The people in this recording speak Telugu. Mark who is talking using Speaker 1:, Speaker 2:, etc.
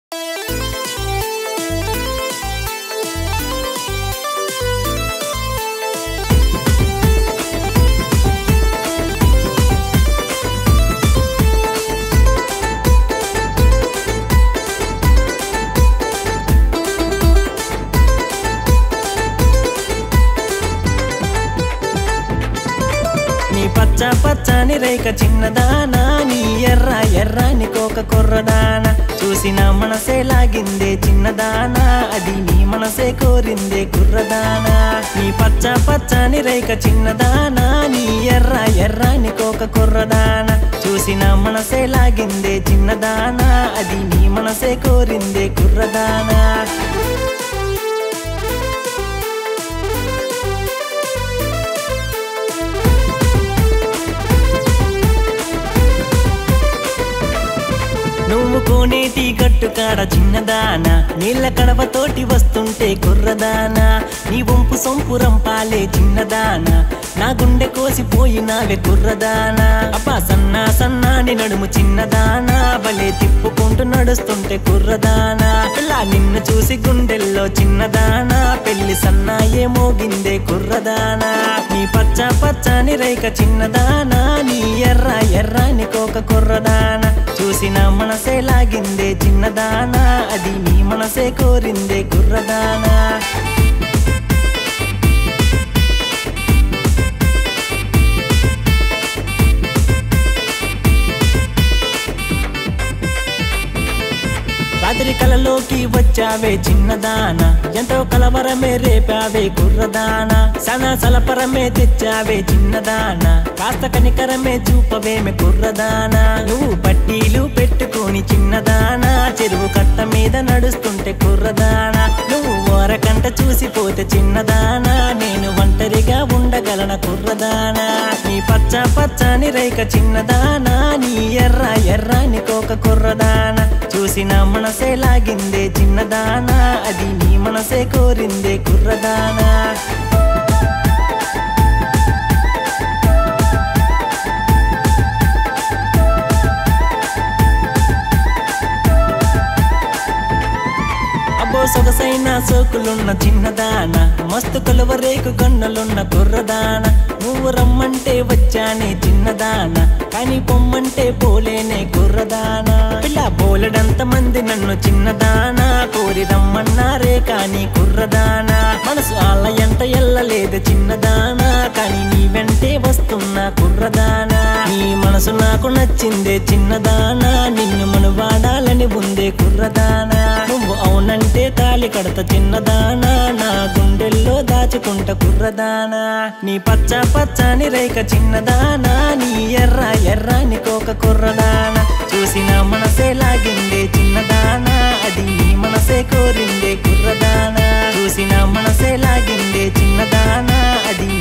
Speaker 1: పచ్చ పచ్చని రేఖ చిన్నదానా నీ ఎర్ర ఎర్రని కోక కొర్రదానా చూసిన మనసే లాగిందే చిన్నదానా అది నీ మనసే కోరిందే కుర్రదానా నీ పచ్చ పచ్చని రేఖ చిన్నదానా నీ ఎర్ర ఎర్రని కోక కొర్రదానా చూసిన మనసే లాగిందే చిన్నదానా అది నీ మనసే కోరిందే కుర్రదానా నువ్వు కోనేటి గట్టు కాడ చిన్నదానా నీళ్ళ కడవతోటి వస్తుంటే కుర్రదానా నీ వంపు సొంపు రంపాలే చిన్నదానా నా గుండె కోసిపోయినావే కుర్రదానా అబ్బా సన్నా సన్నాని నడుము చిన్నదానా భలే తిప్పుకుంటూ నడుస్తుంటే కుర్రదానా పిల్ల నిన్ను చూసి గుండెల్లో చిన్నదానా పెళ్లి సన్నాయే మోగిందే కుర్రదానా నీ పచ్చ పచ్చని రేఖ చిన్నదానా నీ ఎర్ర ఎర్రని కోక కుర్రదానా చూసిన మనసే లాగిందే చిన్నదానా అది నీ మనసే కోరిందే కుర్రదానా రాత్రి కలలోకి వచ్చావే చిన్నదానా ఎంతో కలవరమే రేపావే కుర్రదానా సన సలపరమే తెచ్చావే చిన్నదానా కాస్త కనికరమే చూపవేమే కుర్రదానా నువ్వు పట్టీలు పెట్టుకొని చిన్నదానా చెరువు కట్ట మీద నడుస్తుంటే కుర్రదానా నువ్వు ఓరకంట చూసిపోతే చిన్నదానా నేను ఒంటరిగా ఉండగలన కుర్రదానా నీ పచ్చ పచ్చని రేఖ చిన్నదానా నీ ఎర్ర ఎర్రని కోక కుర్రదానా చూసిన మనసే లాగిందే చిన్నదానా అది నీ మనసే కోరిందే కుర్రదానా అబ్బో సొగసైన సోకులున్న చిన్నదాన మస్తు కొలవరేకు కన్నులున్న కుర్రదాన నువ్వు రమ్మంటే వచ్చానే చిన్నదాన కానీ పొమ్మంటే పోలేనే కుర్రదాన పిల్ల బోలెడంత మంది నన్ను చిన్నదాన కోరి రమ్మన్నారే కానీ కుర్రదాన మనసు ఆలయంట ఎల్లలేదు చిన్నదాన కానీ నీ వెంటే వస్తున్నా కుర్రదానా నీ మనసు నాకు నచ్చిందే చిన్నదానా నిన్ను మను వాడాలని ఉందే కుర్రదానా నువ్వు అవునంటే తాలి కడత చిన్నదానా నా గుండెల్లో దాచుకుంట కుర్రదానా నీ పచ్చ పచ్చని రేఖ చిన్నదానా నీ ఎర్ర ఎర్రని కోక కుర్రదానా చూసిన మనసే లాగిందే చిన్నదానా అది నీ మనసే కోరిందే కుర్రదానా చూసిన మనసే లాగిందే చిన్నదానా అది